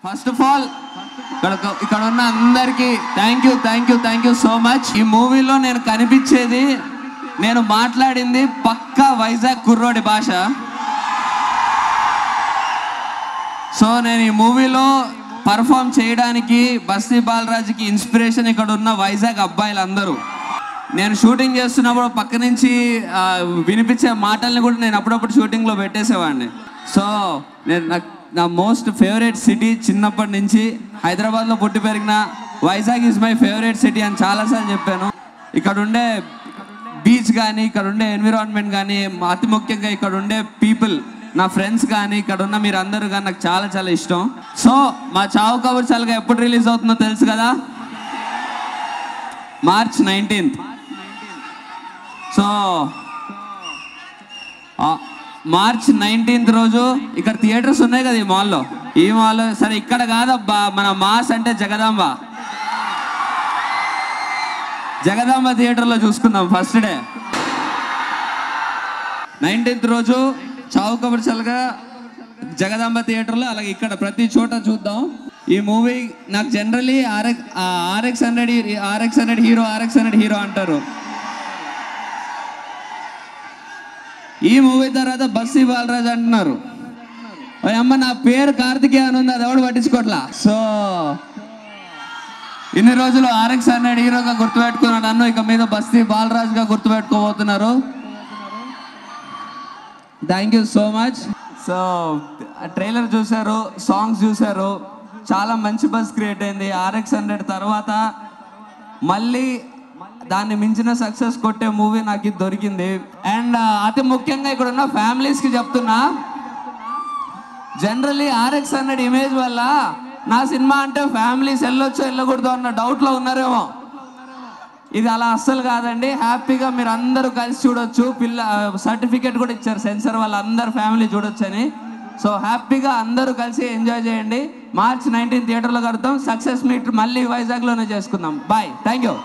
first of all ఇక్కడ ఇక్కడ ఉన్న అందరికి thank you thank you thank you so much ఈ మూవీలో నేను కనిపించేది నేను మాట్లాడింది పక్కా వైజాగ్ కుర్రోడి భాష సో నేను ఈ మూవీలో పర్ఫామ్ చేయడానికి బస్తీ బాలరాజుకి ఇన్స్పిరేషన్ ఇక్కడ ఉన్న వైజాగ్ అబ్బాయిలు అందరూ నేను షూటింగ్ చేస్తున్నప్పుడు పక్క నుంచి ఆ, వినిపించే మాటల్ని కూడా నేను అప్పుడప్పుడు షూటింగ్లో పెట్టేసేవాడిని సో నేను నాకు నా మోస్ట్ ఫేవరెట్ సిటీ చిన్నప్పటి నుంచి హైదరాబాద్లో పుట్టి పెరిగిన Vizag is my favourite city అని చాలాసార్లు చెప్పాను ఇక్కడ ఉండే బీచ్ కానీ ఇక్కడ ఉండే ఎన్విరాన్మెంట్ కానీ అతి ముఖ్యంగా ఇక్కడ ఉండే పీపుల్ నా ఫ్రెండ్స్ కానీ ఇక్కడ ఉన్న మీరు అందరూ కానీ నాకు చాలా చాలా ఇష్టం సో మా చావు కబుర్ చల్లగా ఎప్పుడు రిలీజ్ అవుతుందో తెలుసు కదా మార్చ్ నైన్టీన్త్ సో ఆ, మార్చ్ నైన్టీన్త్ రోజు ఇక్కడ థియేటర్స్ ఉన్నాయి కదా ఈ మాల్లో ఈ మాల్లో సరే ఇక్కడ కాదబ్బా మన మాస్ అంటే జగదాంబ జగదాంబ థియేటర్లో చూసుకుందాం ఫస్ట్ డే నైన్టీన్త్ రోజు చావు కబుర్ చల్లగా జగదాంబ థియేటర్లో అలాగే ఇక్కడ ప్రతి చోట చూద్దాం ఈ మూవీ నాకు generally RX RX hundred RX hundred hero RX hundred hero అంటారు ఈ మూవీ తర్వాత బస్సీ బాలరాజ్ అంటున్నారు ఓయ్ అమ్మ నా పేరు కార్తికేయ అని ఉంది అది ఎవడు పట్టించుకోవట్లా సో ఇన్ని రోజులు ఆర్ఎక్స్ హండ్రెడ్ హీరోగా గుర్తుపెట్టుకున్న నన్ను ఇక మీద బస్తీ బాలరాజ్గా గుర్తుపెట్టుకోబోతున్నారు thank you so much so trailer చూశారు సాంగ్స్ చూశారు చాలా మంచి బస్ క్రియేట్ అయింది ఆర్ఎక్స్ హండ్రెడ్ తర్వాత మళ్ళీ దాన్ని మించిన సక్సెస్ కొట్టే మూవీ నాకు ఇది దొరికింది అండ్ అతి ముఖ్యంగా ఇక్కడ ఉన్న ఫ్యామిలీస్కి చెప్తున్నా జనరల్లీ ఆర్ఎక్స్ హండ్రెడ్ ఇమేజ్ వల్ల నా సినిమా అంటే ఫ్యామిలీస్ వెళ్ళొచ్చో వెళ్ళకూడదు అన్న డౌట్లో ఉన్నారేమో ఇది అలా అస్సలు కాదండి హ్యాపీగా మీరు అందరూ కలిసి చూడొచ్చు పిల్ల సర్టిఫికేట్ కూడా ఇచ్చారు సెన్సర్ వాళ్ళ అందరు ఫ్యామిలీ చూడొచ్చని సో హ్యాపీగా అందరూ కలిసి ఎంజాయ్ చేయండి మార్చ్ నైన్టీన్ థియేటర్లో కడతాం సక్సెస్ మీట్ మళ్ళీ వైజాగ్లోనే చేసుకుందాం బాయ్ థ్యాంక్ యూ